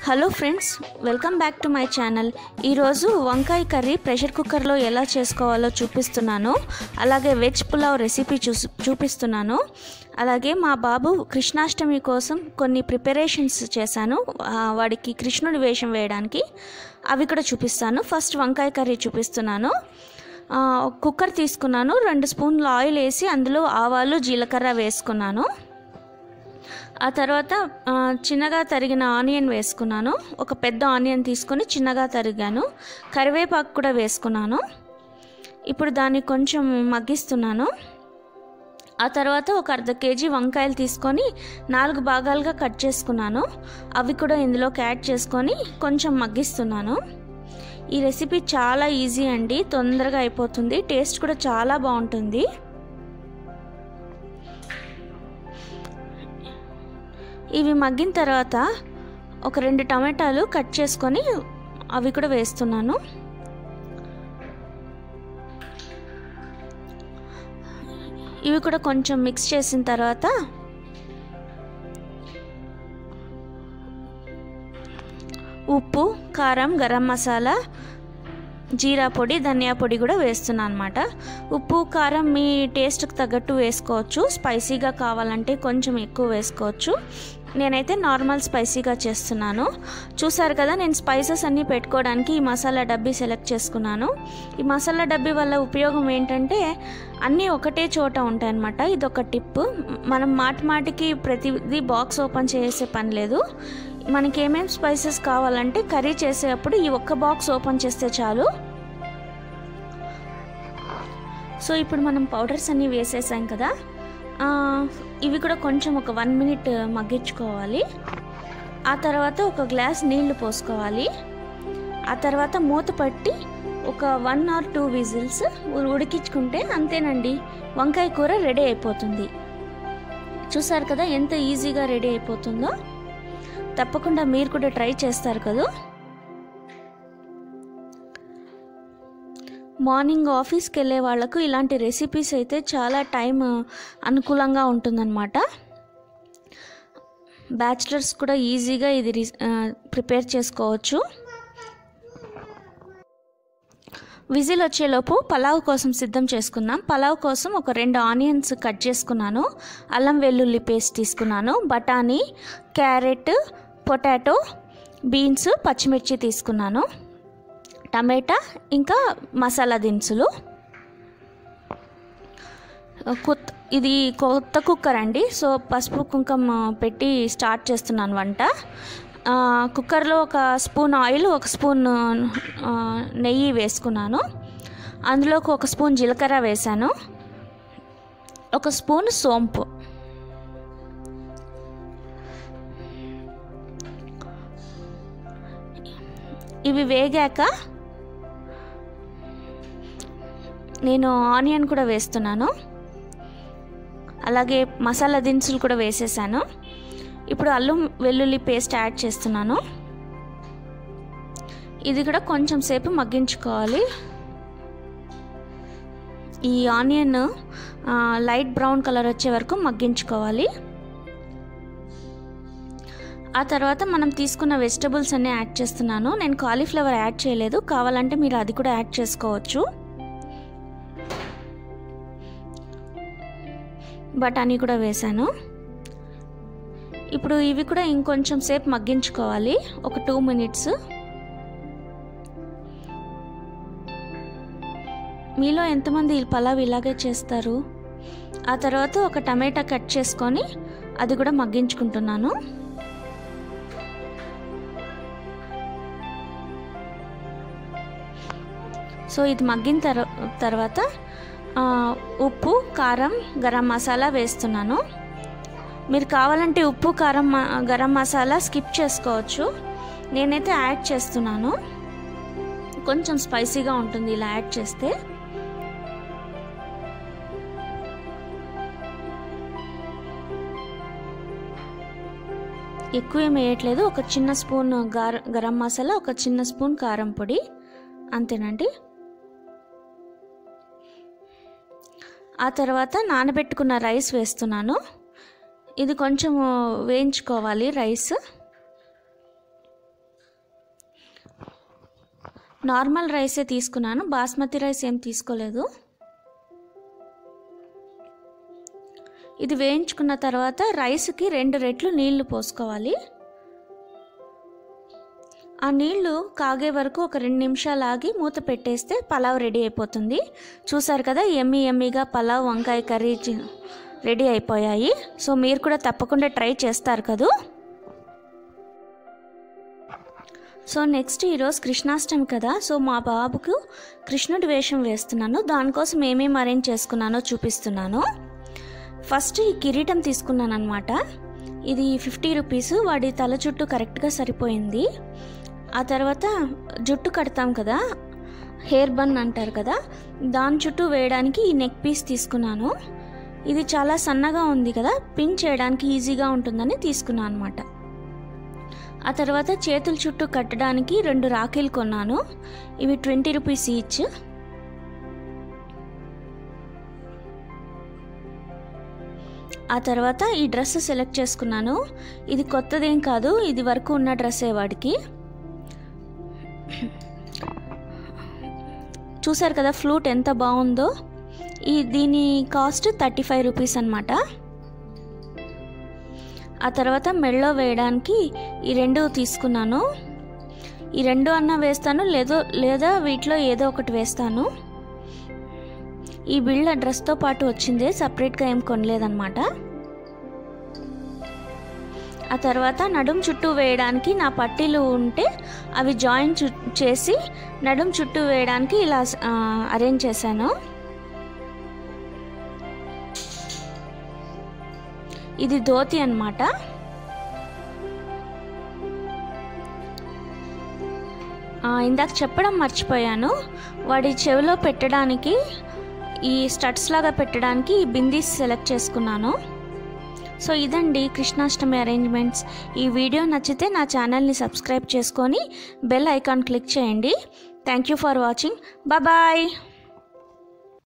hello friends welcome back to my channel ఈరోజు వంకాయ curry pressure కుక్కర్లో ఎలా చేసుకోవాలో చూపిస్తున్నాను అలాగే వెజ్ పులావ్ రెసిపీ చూ చూపిస్తున్నాను అలాగే మా బాబు కృష్ణాష్టమి కోసం కొన్ని ప్రిపరేషన్స్ చేశాను ఆ, వాడికి కృష్ణుడి వేషం వేయడానికి అవి కూడా చూపిస్తాను ఫస్ట్ వంకాయ కర్రీ చూపిస్తున్నాను ఆ, ఒక కుక్కర్ తీసుకున్నాను రెండు స్పూన్లు ఆయిల్ వేసి అందులో ఆవాలు జీలకర్ర వేసుకున్నాను ఆ తర్వాత ఆ, చిన్నగా తరిగిన ఆనియన్ వేసుకున్నాను ఒక పెద్ద ఆనియన్ తీసుకొని చిన్నగా తరిగాను కరివేపాకు కూడా వేసుకున్నాను ఇప్పుడు దాన్ని కొంచెం మగ్గిస్తున్నాను ఆ తర్వాత ఒక అర్ధ కేజీ వంకాయలు తీసుకొని నాలుగు భాగాలుగా కట్ చేసుకున్నాను అవి కూడా ఇందులోకి యాడ్ చేసుకొని కొంచెం మగ్గిస్తున్నాను ఈ రెసిపీ చాలా ఈజీ అండి తొందరగా అయిపోతుంది టేస్ట్ కూడా చాలా బాగుంటుంది ఇవి మగ్గిన తర్వాత ఒక రెండు టమాటాలు కట్ చేసుకొని అవి కూడా వేస్తున్నాను ఇవి కూడా కొంచెం మిక్స్ చేసిన తర్వాత ఉప్పు కారం గరం మసాలా జీరా పొడి ధనియా పొడి కూడా వేస్తున్నాను అనమాట ఉప్పు కారం మీ టేస్ట్కి తగ్గట్టు వేసుకోవచ్చు స్పైసీగా కావాలంటే కొంచెం ఎక్కువ వేసుకోవచ్చు నేనైతే నార్మల్ స్పైసీగా చేస్తున్నాను చూసారు కదా నేను స్పైసెస్ అన్నీ పెట్టుకోవడానికి ఈ మసాలా డబ్బీ సెలెక్ట్ చేసుకున్నాను ఈ మసాలా డబ్బీ వల్ల ఉపయోగం ఏంటంటే అన్నీ ఒకటే చోట ఉంటాయన్నమాట ఇది ఒక టిప్ మనం మాటి మాటికి ప్రతిదీ బాక్స్ ఓపెన్ చేసే పని లేదు మనకి ఏమేమి స్పైసెస్ కావాలంటే కర్రీ చేసేటప్పుడు ఈ ఒక్క బాక్స్ ఓపెన్ చేస్తే చాలు సో ఇప్పుడు మనం పౌడర్స్ అన్నీ వేసేసాం కదా ఆ, ఇవి కూడా కొంచెం ఒక వన్ మినిట్ మగ్గించుకోవాలి ఆ తర్వాత ఒక గ్లాస్ నీళ్లు పోసుకోవాలి ఆ తర్వాత మూత పట్టి ఒక వన్ ఆర్ టూ విజిల్స్ ఉడికించుకుంటే అంతేనండి వంకాయ కూర రెడీ అయిపోతుంది చూసారు కదా ఎంత ఈజీగా రెడీ అయిపోతుందో తప్పకుండా మీరు కూడా ట్రై చేస్తారు కదా మార్నింగ్ ఆఫీస్కి వెళ్ళే వాళ్ళకు ఇలాంటి రెసిపీస్ అయితే చాలా టైం అనుకూలంగా ఉంటుందన్నమాట బ్యాచిలర్స్ కూడా ఈజీగా ఇది రి- ఆ, ప్రిపేర్ చేసుకోవచ్చు విజిల్ వచ్చేలోపు పలావ్ కోసం సిద్ధం చేసుకుందాం పలావ్ కోసం ఒక రెండు ఆనియన్స్ కట్ చేసుకున్నాను అల్లం వెల్లుల్లి పేస్ట్ తీసుకున్నాను బఠానీ క్యారెట్ పొటాటో బీన్స్ పచ్చిమిర్చి తీసుకున్నాను టమాటా ఇంకా మసాలా దినుసులు కొత్త ఇది కొత్త కుక్కర్ అండి సో పసుపు కుంకుమ పెట్టి స్టార్ట్ చేస్తున్నాను వంట ఆ, కుక్కర్లో ఒక స్పూన్ ఆయిల్ ఒక స్పూన్ ఆ, నెయ్యి వేసుకున్నాను అందులోకి ఒక స్పూన్ జీలకర్ర వేశాను ఒక స్పూన్ సోంపు ఇవి వేగాక నేను ఆనియన్ కూడా వేస్తున్నాను అలాగే మసాలా దినుసులు కూడా వేసేసాను ఇప్పుడు అల్లం వెల్లుల్లి పేస్ట్ యాడ్ చేస్తున్నాను ఇది కూడా కొంచెం సేపు మగ్గించుకోవాలి ఈ ఆనియన్ ఆ, లైట్ బ్రౌన్ కలర్ వచ్చే వరకు మగ్గించుకోవాలి ఆ తర్వాత మనం తీసుకున్న వెజిటబుల్స్ అన్నీ యాడ్ చేస్తున్నాను నేను కాలీఫ్లవర్ యాడ్ చేయలేదు కావాలంటే మీరు అది కూడా యాడ్ చేసుకోవచ్చు బఠానీ కూడా వేశాను ఇప్పుడు ఇవి కూడా ఇంకొంచెం సేపు మగ్గించుకోవాలి ఒక టూ మినిట్స్ మీలో ఎంతమంది ఈ పలావ్ ఇలాగే చేస్తారు ఆ తర్వాత ఒక టమాటా కట్ చేసుకొని అది కూడా మగ్గించుకుంటున్నాను సో ఇది మగ్గిన తర్ తర్వాత ఆ, ఉప్పు కారం గరం మసాలా వేస్తున్నాను మీరు కావాలంటే ఉప్పు కారం మ- గరం మసాలా స్కిప్ చేసుకోవచ్చు నేనైతే యాడ్ చేస్తున్నాను కొంచెం స్పైసీగా ఉంటుంది ఇలా యాడ్ చేస్తే ఎక్కువ ఏం వేయట్లేదు ఒక చిన్న స్పూన్ గార గరం మసాలా ఒక చిన్న స్పూన్ కారం పొడి అంతేనండి ఆ తర్వాత నానబెట్టుకున్న రైస్ వేస్తున్నాను ఇది కొంచెం వేయించుకోవాలి రైస్ నార్మల్ రైసే తీసుకున్నాను బాస్మతి రైస్ ఏం తీసుకోలేదు ఇది వేయించుకున్న తర్వాత రైస్కి రెండు రెట్లు నీళ్లు పోసుకోవాలి ఆ నీళ్లు కాగే వరకు ఒక రెండు నిమిషాలు ఆగి మూత పెట్టేస్తే పలావ్ రెడీ అయిపోతుంది చూసారు కదా ఎమ్మి ఎమ్మిగా పలావ్ వంకాయ కర్రీ చి- రెడీ అయిపోయాయి సో మీరు కూడా తప్పకుండా ట్రై చేస్తారు కదూ సో నెక్స్ట్ ఈరోజు కృష్ణాష్టమి కదా సో మా బాబుకు కృష్ణుడి వేషం వేస్తున్నాను దానికోసం ఏమేమి అరేంజ్ చేసుకున్నానో చూపిస్తున్నాను ఫస్ట్ ఈ కిరీటం తీసుకున్నాను అనమాట ఇది ఫిఫ్టీ రూపీస్ వాడి తల చుట్టూ కరెక్ట్గా సరిపోయింది ఆ తర్వాత జుట్టు కడతాం కదా హెయిర్ బన్ అంటారు కదా దాని చుట్టూ వేయడానికి ఈ నెక్ పీస్ తీసుకున్నాను ఇది చాలా సన్నగా ఉంది కదా పిన్ చేయడానికి ఈజీగా ఉంటుందని తీసుకున్నాను అనమాట ఆ తర్వాత చేతుల చుట్టూ కట్టడానికి రెండు రాఖీలు కొన్నాను ఇవి ట్వంటీ రూపీస్ ఈచ్ ఆ తర్వాత ఈ డ్రెస్ సెలెక్ట్ చేసుకున్నాను ఇది కొత్తదేం కాదు ఇది వరకు ఉన్న డ్రెస్సే వాడికి చూసారు కదా ఫ్లూట్ ఎంత బాగుందో ఈ దీని కాస్ట్ థర్టీ ఫైవ్ రూపీస్ అనమాట ఆ తర్వాత మెడలో వేయడానికి ఈ రెండు తీసుకున్నాను ఈ రెండు అన్న వేస్తాను లేదో లేదా వీటిలో ఏదో ఒకటి వేస్తాను ఈ బిళ్ళ డ్రెస్తో పాటు వచ్చింది సపరేట్గా ఏం కొనలేదన్నమాట ఆ తర్వాత నడుం చుట్టూ వేయడానికి నా పట్టీలు ఉంటే అవి జాయిన్ చు చేసి నడుం చుట్టూ వేయడానికి ఇలా ఆ, అరేంజ్ చేశాను ఇది ధోతి అన్నమాట ఆ, ఇందాక చెప్పడం మర్చిపోయాను వాడి చెవిలో పెట్టడానికి ఈ స్టడ్స్ లాగా పెట్టడానికి ఈ బిందీస్ సెలెక్ట్ చేసుకున్నాను సో ఇదండి కృష్ణాష్టమి అరేంజ్మెంట్స్ ఈ వీడియో నచ్చితే నా ఛానల్ని సబ్స్క్రైబ్ చేసుకొని బెల్ ఐకాన్ క్లిక్ చేయండి thank you for watching bye